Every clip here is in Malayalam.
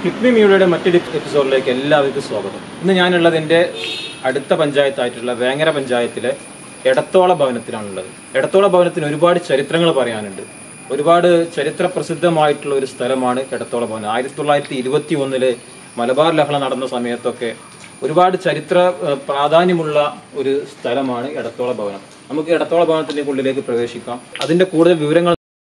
ക്ലിക്മി മീഡിയയുടെ മറ്റൊരു എപ്പിസോഡിലേക്ക് എല്ലാവർക്കും സ്വാഗതം ഇന്ന് ഞാനുള്ളത് എൻ്റെ അടുത്ത പഞ്ചായത്തായിട്ടുള്ള വേങ്ങര പഞ്ചായത്തിലെ എടത്തോള ഭവനത്തിലാണുള്ളത് എടത്തോള ഭവനത്തിന് ഒരുപാട് ചരിത്രങ്ങൾ പറയാനുണ്ട് ഒരുപാട് ചരിത്ര പ്രസിദ്ധമായിട്ടുള്ള ഒരു സ്ഥലമാണ് എടത്തോള ഭവനം ആയിരത്തി തൊള്ളായിരത്തി ഇരുപത്തി ഒന്നില് മലബാർ ലഹള നടന്ന സമയത്തൊക്കെ ഒരുപാട് ചരിത്ര ഏഹ്, പ്രാധാന്യമുള്ള ഒരു സ്ഥലമാണ് എടത്തോള ഭവനം നമുക്ക് എടത്തോള ഭവനത്തിന്റെ ഉള്ളിലേക്ക് പ്രവേശിക്കാം അതിന്റെ കൂടുതൽ വിവരങ്ങൾ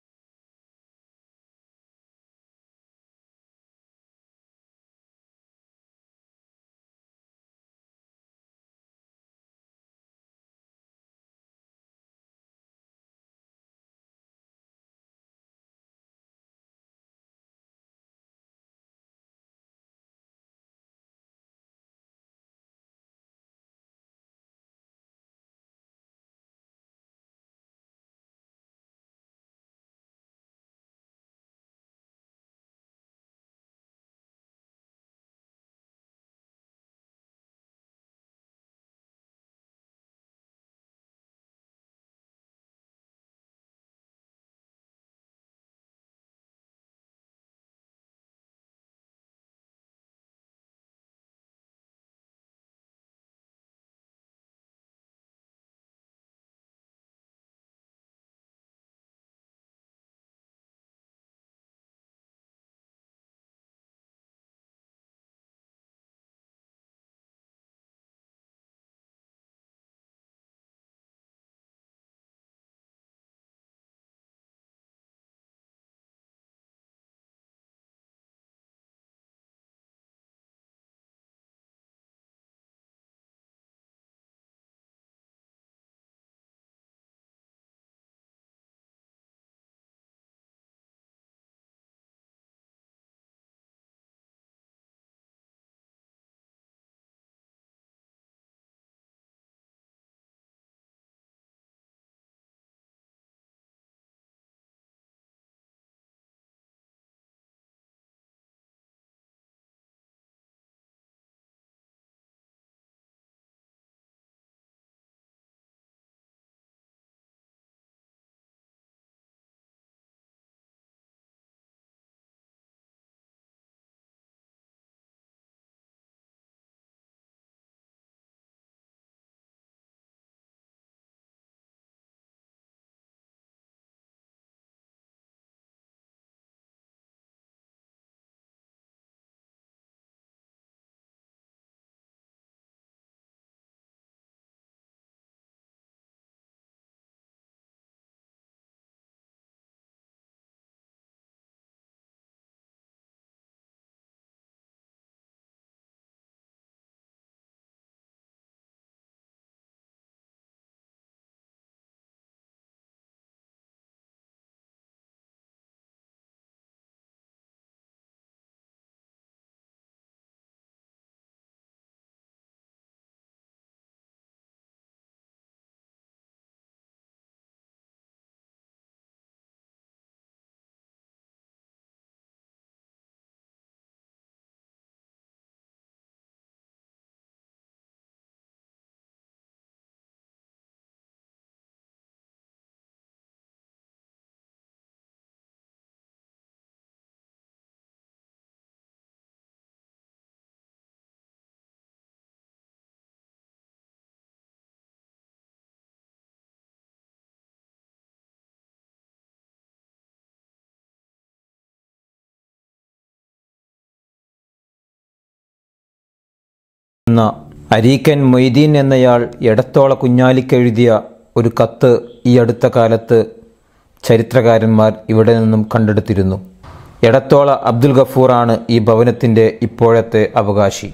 എന്ന അരീക്കൻ മൊയ്തീൻ എന്നയാൾ എടത്തോള കുഞ്ഞാലിക്കെഴുതിയ ഒരു കത്ത് ഈ അടുത്ത കാലത്ത് ചരിത്രകാരന്മാർ ഇവിടെ നിന്നും കണ്ടെടുത്തിരുന്നു എടത്തോള അബ്ദുൽ ഗഫൂറാണ് ഈ ഭവനത്തിൻ്റെ ഇപ്പോഴത്തെ അവകാശി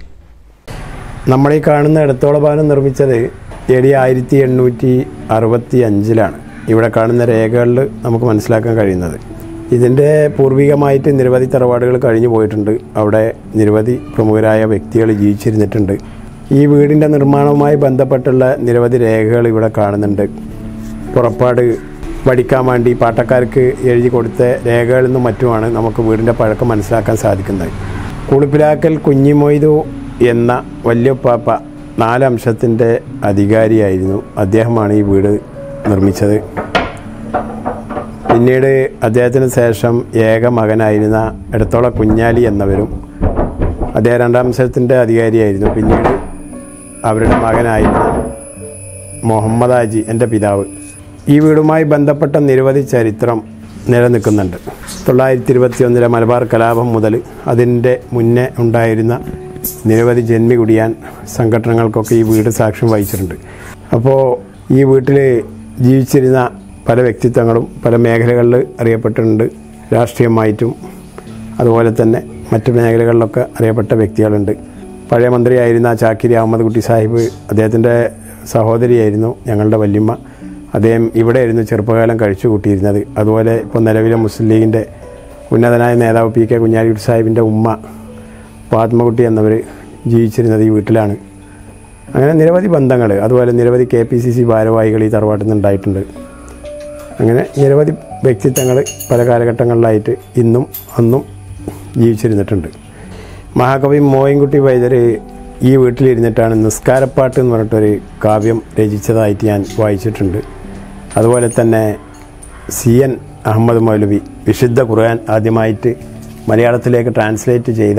നമ്മൾ ഈ കാണുന്ന ഇടത്തോള ഭവനം നിർമ്മിച്ചത് എ ഡി ആയിരത്തി എണ്ണൂറ്റി അറുപത്തി അഞ്ചിലാണ് ഇവിടെ കാണുന്ന രേഖകളിൽ നമുക്ക് മനസ്സിലാക്കാൻ കഴിയുന്നത് ഇതിൻ്റെ പൂർവികമായിട്ട് നിരവധി തറവാടുകൾ കഴിഞ്ഞു പോയിട്ടുണ്ട് അവിടെ നിരവധി പ്രമുഖരായ വ്യക്തികൾ ജീവിച്ചിരുന്നിട്ടുണ്ട് ഈ വീടിൻ്റെ നിർമ്മാണവുമായി ബന്ധപ്പെട്ടുള്ള നിരവധി രേഖകൾ ഇവിടെ കാണുന്നുണ്ട് പുറപ്പാട് പഠിക്കാൻ വേണ്ടി പാട്ടക്കാർക്ക് എഴുതി കൊടുത്ത രേഖകളിൽ നിന്നും മറ്റുമാണ് നമുക്ക് വീടിൻ്റെ പഴക്കം മനസ്സിലാക്കാൻ സാധിക്കുന്നത് കുളിപ്പിലാക്കൽ കുഞ്ഞിമൊയ്തു എന്ന വല്യപ്പാപ്പ നാലംശത്തിൻ്റെ അധികാരിയായിരുന്നു അദ്ദേഹമാണ് ഈ വീട് നിർമ്മിച്ചത് പിന്നീട് അദ്ദേഹത്തിന് ശേഷം ഏക മകനായിരുന്ന എടത്തോള കുഞ്ഞാലി എന്നവരും അദ്ദേഹം രണ്ടാം സ്ഥലത്തിൻ്റെ അധികാരിയായിരുന്നു പിന്നീട് അവരുടെ മകനായിരുന്നു മുഹമ്മദ് ഹാജി എൻ്റെ പിതാവ് ഈ വീടുമായി ബന്ധപ്പെട്ട നിരവധി ചരിത്രം നിലനിൽക്കുന്നുണ്ട് തൊള്ളായിരത്തി ഇരുപത്തി ഒന്നിലെ മലബാർ കലാപം മുതൽ അതിൻ്റെ മുന്നേ ഉണ്ടായിരുന്ന നിരവധി ജന്മി കുടിയാൻ സംഘടനകൾക്കൊക്കെ ഈ വീട് സാക്ഷ്യം വഹിച്ചിട്ടുണ്ട് അപ്പോൾ ഈ വീട്ടിൽ ജീവിച്ചിരുന്ന പല വ്യക്തിത്വങ്ങളും പല മേഖലകളിൽ അറിയപ്പെട്ടിട്ടുണ്ട് രാഷ്ട്രീയമായിട്ടും അതുപോലെ തന്നെ മറ്റു മേഖലകളിലൊക്കെ അറിയപ്പെട്ട വ്യക്തികളുണ്ട് പഴയ മന്ത്രിയായിരുന്ന ചാക്കിരി അഹമ്മദ് കുട്ടി സാഹിബ് അദ്ദേഹത്തിൻ്റെ സഹോദരിയായിരുന്നു ഞങ്ങളുടെ വല്യമ്മ അദ്ദേഹം ഇവിടെയായിരുന്നു ചെറുപ്പകാലം കഴിച്ചു കൂട്ടിയിരുന്നത് അതുപോലെ ഇപ്പോൾ നിലവിലെ മുസ്ലിം ലീഗിൻ്റെ ഉന്നതനായ നേതാവ് പി കെ കുഞ്ഞാലിക്കുട്ടി സാഹിബിൻ്റെ ഉമ്മ പാത്മകുട്ടി എന്നിവർ ജീവിച്ചിരുന്നത് ഈ വീട്ടിലാണ് അങ്ങനെ നിരവധി ബന്ധങ്ങൾ അതുപോലെ നിരവധി കെ പി സി സി ഭാരവാഹികൾ ഈ തറവാട്ടിൽ നിന്ന് ഉണ്ടായിട്ടുണ്ട് അങ്ങനെ നിരവധി വ്യക്തിത്വങ്ങൾ പല കാലഘട്ടങ്ങളിലായിട്ട് ഇന്നും അന്നും ജീവിച്ചിരുന്നിട്ടുണ്ട് മഹാകവി മോയിൻകുട്ടി വൈദ്യർ ഈ വീട്ടിലിരുന്നിട്ടാണ് നിസ്കാരപ്പാട്ട് എന്ന് പറഞ്ഞിട്ടൊരു കാവ്യം രചിച്ചതായിട്ട് ഞാൻ വായിച്ചിട്ടുണ്ട് അതുപോലെ തന്നെ സി എൻ അഹമ്മദ് മൗലവി വിശുദ്ധ ഖുർആൻ ആദ്യമായിട്ട് മലയാളത്തിലേക്ക് ട്രാൻസ്ലേറ്റ് ചെയ്ത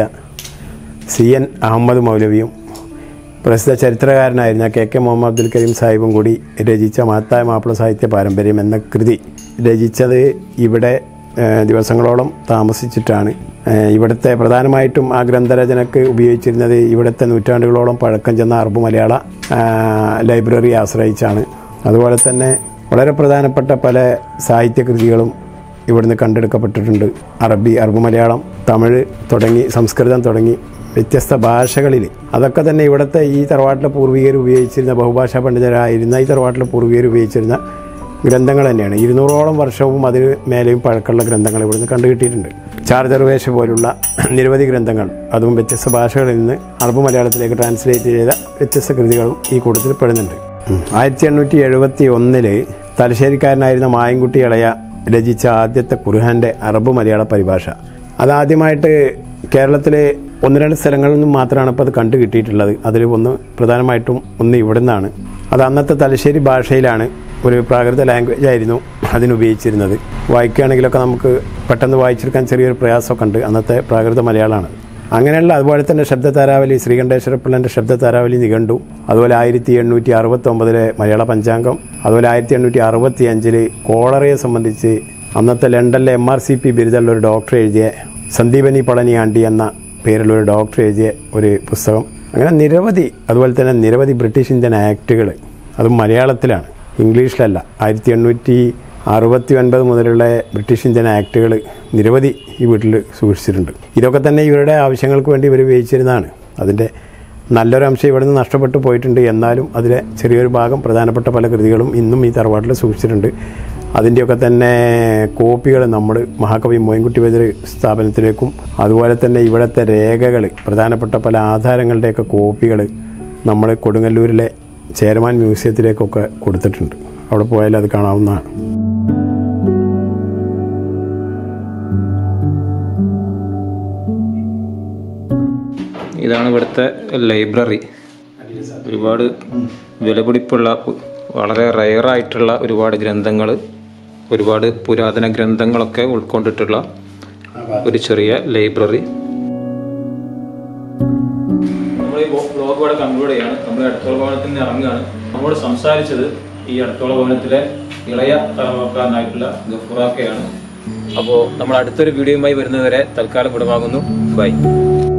സി എൻ അഹമ്മദ് മൗലവിയും പ്രസിദ്ധ ചരിത്രകാരനായിരുന്ന കെ കെ മുഹമ്മദ് അബ്ദുൽ കരീം സാഹിബും കൂടി രചിച്ച മഹത്തായ മാപ്പിള സാഹിത്യ പാരമ്പര്യം എന്ന കൃതി രചിച്ചത് ഇവിടെ ഏഹ്, ദിവസങ്ങളോളം താമസിച്ചിട്ടാണ് ഏഹ്, ഇവിടുത്തെ പ്രധാനമായിട്ടും ആ ഗ്രന്ഥരചനയ്ക്ക് ഉപയോഗിച്ചിരുന്നത് ഇവിടുത്തെ നൂറ്റാണ്ടുകളോളം പഴക്കം ചെന്ന അറബ് മലയാള ആഹ്, ലൈബ്രറി ആശ്രയിച്ചാണ് അതുപോലെ തന്നെ വളരെ പ്രധാനപ്പെട്ട പല സാഹിത്യകൃതികളും ഇവിടുന്ന് കണ്ടെടുക്കപ്പെട്ടിട്ടുണ്ട് അറബി അറബ് മലയാളം തമിഴ് തുടങ്ങി സംസ്കൃതം തുടങ്ങി വ്യത്യസ്ത ഭാഷകളിൽ അതൊക്കെ തന്നെ ഇവിടുത്തെ ഈ തറവാട്ടിലെ പൂർവികർ ഉപയോഗിച്ചിരുന്ന ബഹുഭാഷാ പണ്ഡിതരായിരുന്ന ഈ തറവാട്ടിലെ പൂർവികർ ഉപയോഗിച്ചിരുന്ന ഗ്രന്ഥങ്ങൾ തന്നെയാണ് ഇരുന്നൂറോളം വർഷവും അതിന് മേലെയും പഴക്കമുള്ള ഗ്രന്ഥങ്ങൾ ഇവിടുന്ന് കണ്ടുകിട്ടിയിട്ടുണ്ട് ചാർജർവേഷ പോലുള്ള നിരവധി ഗ്രന്ഥങ്ങൾ അതും വ്യത്യസ്ത ഭാഷകളിൽ നിന്ന് അറബ് മലയാളത്തിലേക്ക് ട്രാൻസ്ലേറ്റ് ചെയ്ത വ്യത്യസ്ത കൃതികളും ഈ കൂട്ടത്തിൽ പെടുന്നുണ്ട് ആയിരത്തി എണ്ണൂറ്റി എഴുപത്തി ഒന്നില് തലശ്ശേരിക്കാരനായിരുന്ന മായൻകുട്ടി ഇളയ രചിച്ച ആദ്യത്തെ ഖുർഹാന്റെ അറബ് മലയാള പരിഭാഷ അതാദ്യമായിട്ട് കേരളത്തിലെ ഒന്ന് രണ്ട് സ്ഥലങ്ങളിൽ നിന്നും മാത്രമാണ് ഇപ്പോൾ അത് കണ്ടു കിട്ടിയിട്ടുള്ളത് അതിൽ ഒന്ന് പ്രധാനമായിട്ടും ഒന്ന് ഇവിടെ നിന്നാണ് അത് അന്നത്തെ തലശ്ശേരി ഭാഷയിലാണ് ഒരു പ്രാകൃത ലാംഗ്വേജ് ആയിരുന്നു അതിനുപയോഗിച്ചിരുന്നത് വായിക്കുകയാണെങ്കിലൊക്കെ നമുക്ക് പെട്ടെന്ന് വായിച്ചെടുക്കാൻ ചെറിയൊരു പ്രയാസമൊക്കെ ഉണ്ട് അന്നത്തെ പ്രാകൃത മലയാളമാണ് അങ്ങനെയുള്ള അതുപോലെ തന്നെ ശബ്ദ താരാവലി ശ്രീകണ്ഠേശ്വര പിള്ളൻ്റെ ശബ്ദ താരാവലി നിഘണ്ടു അതുപോലെ ആയിരത്തി എണ്ണൂറ്റി അറുപത്തി ഒമ്പതിലെ മലയാള പഞ്ചാംഗം അതുപോലെ ആയിരത്തി എണ്ണൂറ്റി അറുപത്തി അഞ്ചില് കോളറയെ സംബന്ധിച്ച് അന്നത്തെ ലണ്ടനിലെ എം ആർ സി പി ബിരുദമുള്ള ഒരു ഡോക്ടർ എഴുതിയ സന്ദീപനി പളനിയാണ്ടി എന്ന പേരുള്ള ഒരു ഡോക്ടർ എഴുതിയ ഒരു പുസ്തകം അങ്ങനെ നിരവധി അതുപോലെ തന്നെ നിരവധി ബ്രിട്ടീഷ് ഇന്ത്യൻ ആക്ടുകൾ അതും മലയാളത്തിലാണ് ഇംഗ്ലീഷിലല്ല ആയിരത്തി എണ്ണൂറ്റി അറുപത്തി ഒൻപത് മുതലുള്ള ബ്രിട്ടീഷ് ഇന്ത്യൻ ആക്ടുകൾ നിരവധി ഈ വീട്ടിൽ സൂക്ഷിച്ചിട്ടുണ്ട് ഇതൊക്കെ തന്നെ ഇവരുടെ ആവശ്യങ്ങൾക്ക് വേണ്ടി ഇവർ ഉപയോഗിച്ചിരുന്നതാണ് അതിൻ്റെ നല്ലൊരു അംശം ഇവിടെ നിന്ന് നഷ്ടപ്പെട്ടു പോയിട്ടുണ്ട് എന്നാലും അതിലെ ചെറിയൊരു ഭാഗം പ്രധാനപ്പെട്ട പല കൃതികളും ഇന്നും ഈ തറവാട്ടിൽ സൂക്ഷിച്ചിട്ടുണ്ട് അതിൻ്റെയൊക്കെ തന്നെ കോപ്പികൾ നമ്മൾ മഹാകവി മോയിൻകുട്ടി വൈദ്യർ സ്ഥാപനത്തിലേക്കും അതുപോലെ തന്നെ ഇവിടുത്തെ രേഖകൾ പ്രധാനപ്പെട്ട പല ആധാരങ്ങളുടെയൊക്കെ കോപ്പികൾ നമ്മൾ കൊടുങ്ങല്ലൂരിലെ ചേരമാൻ മ്യൂസിയത്തിലേക്കൊക്കെ കൊടുത്തിട്ടുണ്ട് അവിടെ പോയാൽ അത് കാണാവുന്നതാണ് ഇതാണ് ഇവിടുത്തെ ലൈബ്രറി ഒരുപാട് വിലപിടിപ്പുള്ള വളരെ റയറായിട്ടുള്ള ഒരുപാട് ഗ്രന്ഥങ്ങൾ ഒരുപാട് പുരാതന ഗ്രന്ഥങ്ങളൊക്കെ ഉൾക്കൊണ്ടിട്ടുള്ള ഒരു ചെറിയ ലൈബ്രറി നമ്മൾ ഈ ബ്ലോഗ് ഇവിടെ കൺക്ലൂഡ് ചെയ്യാണ് നമ്മൾ അടുത്തോള ഭവനത്തിൽ നിന്ന് ഇറങ്ങുകയാണ് നമ്മോട് സംസാരിച്ചത് ഈ അടുത്തോള ഭവനത്തിലെ ഇളയ തലമുറക്കാരനായിട്ടുള്ള ഗഫുറാക്കയാണ് അപ്പോൾ നമ്മൾ അടുത്തൊരു വീഡിയോയുമായി വരുന്നതുവരെ തൽക്കാലം വിടവാങ്ങുന്നു ബൈ